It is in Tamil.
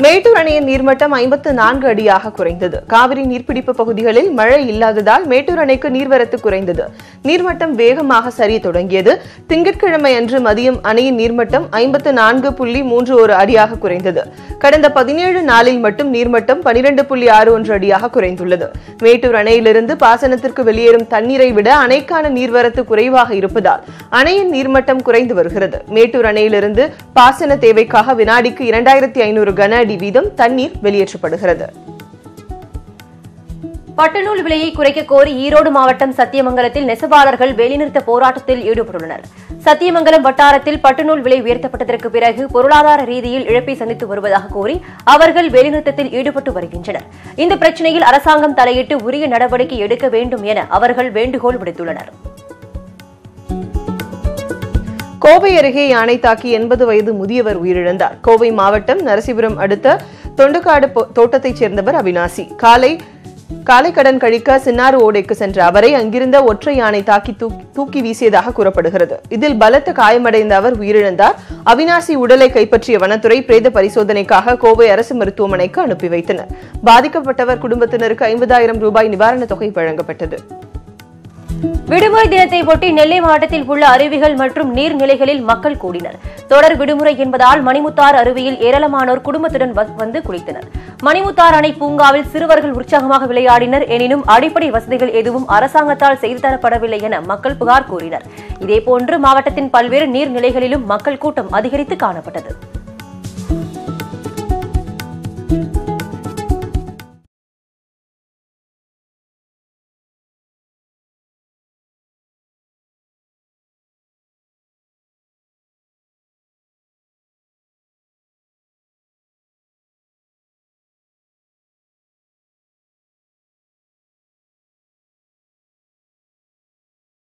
மேட்டூர் அணையின் நீர்மட்டம் ஐம்பத்து நான்கு அடியாக குறைந்தது காவிரி நீர்பிடிப்பு பகுதிகளில் மழை இல்லாததால் மேட்டூர் அணைக்கு நீர்வரத்து குறைந்தது நீர்மட்டம் வேகமாக சரிய தொடங்கியது திங்கட்கிழமை அன்று மதியம் அணையின் நீர்மட்டம் ஐம்பத்து நான்கு புள்ளி மூன்று ஒரு அடியாக குறைந்தது கடந்த பதினேழு நாளில் மட்டும் நீர்மட்டம் பனிரெண்டு புள்ளி ஆறு ஒன்று அடியாக குறைந்துள்ளது மேட்டூர் அணையிலிருந்து பாசனத்திற்கு வெளியேறும் தண்ணீரை விட அணைக்கான நீர்வரத்து குறைவாக இருப்பதால் அணையின் நீர்மட்டம் குறைந்து வருகிறது மேட்டூர் அணையிலிருந்து பாசன தேவைக்காக வினாடிக்கு இரண்டாயிரத்தி ஐநூறு கன அடி வீதம் தண்ணீர் வெளியேற்றப்படுகிறது பட்டுநூல் விலையை குறைக்க கோரி ஈரோடு மாவட்டம் சத்தியமங்கலத்தில் நெசவாளர்கள் வேலைநிறுத்த போராட்டத்தில் ஈடுபட்டுள்ளனர் சத்தியமங்கலம் வட்டாரத்தில் பட்டுநூல் விலை உயர்த்தப்பட்டதற்கு பிறகு பொருளாதார ரீதியில் இழப்பை சந்தித்து வருவதாக கூறி அவர்கள் வேலைநிறுத்தத்தில் ஈடுபட்டு வருகின்றனர் இந்த பிரச்சினையில் அரசாங்கம் தலையிட்டு உரிய நடவடிக்கை எடுக்க வேண்டும் என அவர்கள் வேண்டுகோள் விடுத்துள்ளனர் கோவை அருகே யானை தாக்கி எண்பது வயது முதியவர் உயிரிழந்தார் கோவை மாவட்டம் நரசிபுரம் அடுத்த தொண்டுகாடு பொ- தோட்டத்தைச் சேர்ந்தவர் அவினாசி காலை காலை கடன் கழிக்க சின்னாறு ஓடைக்கு சென்ற அவரை அங்கிருந்த ஒற்றை யானை தாக்கி தூக்கி- தூக்கி வீசியதாக கூறப்படுகிறது இதில் பலத்த காயமடைந்த அவர் உயிரிழந்தார் அவினாசி உடலை கைப்பற்றிய வனத்துறை பிரேத பரிசோதனைக்காக கோவை அரசு மருத்துவமனைக்கு அனுப்பி வைத்தனர் பாதிக்கப்பட்டவர் குடும்பத்தினருக்கு ஐம்பதாயிரம் ரூபாய் நிவாரணத் தொகை வழங்கப்பட்டது விடுமுறை தினத்தை ஒட்டி நெல்லை மாவட்டத்தில் உள்ள அருவிகள் மற்றும் நீர்நிலைகளில் மக்கள் கூடினர் தொடர் விடுமுறை என்பதால் மணிமுத்தார் அருவியில் ஏராளமானோர் குடும்பத்துடன் வ- வந்து குளித்தனர் மணிமுத்தார் அணை பூங்காவில் சிறுவர்கள் உற்சாகமாக விளையாடினர் எனினும் அடிப்படை வசதிகள் எதுவும் அரசாங்கத்தால் செய்து தரப்படவில்லை என மக்கள் புகார் கூறினர் இதேபோன்று மாவட்டத்தின் பல்வேறு நீர்நிலைகளிலும் மக்கள் கூட்டம் அதிகரித்து காணப்பட்டது